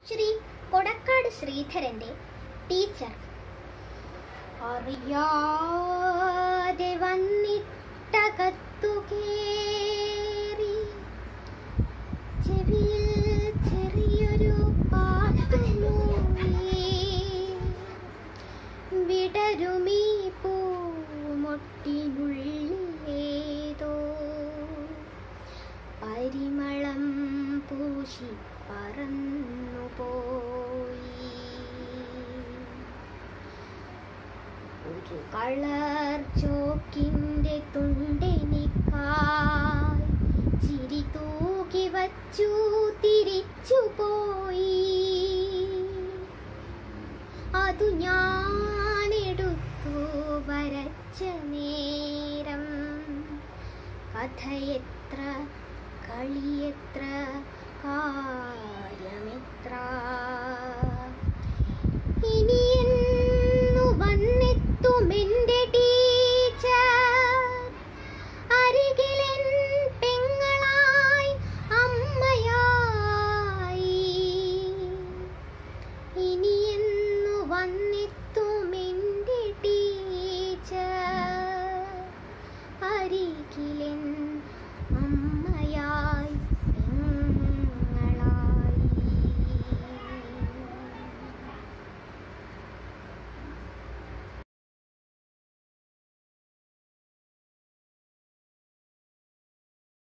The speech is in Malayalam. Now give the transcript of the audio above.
ശ്രീ കൊടക്കാട് ശ്രീധരന്റെ ടീച്ചർ അറിയാതെ വന്നിട്ടകത്തു കേറി ചെവിയിൽ ചെറിയൊരു പാട്ടുമൂളി വിടരുമീ പൂമൊട്ടിനുള്ളിലേതോ പരിമളം പൂശി പറന്നുപോയി ഒരു കളർ ചോക്കിൻ്റെ തുണ്ടെനിക്കായി ചിരി തൂക്കി വച്ചു തിരിച്ചു പോയി അതു ഞാനെടുത്തു വരച്ച നേരം കഥയെത്ര കളിയെത്ര കാര്യമെത്ര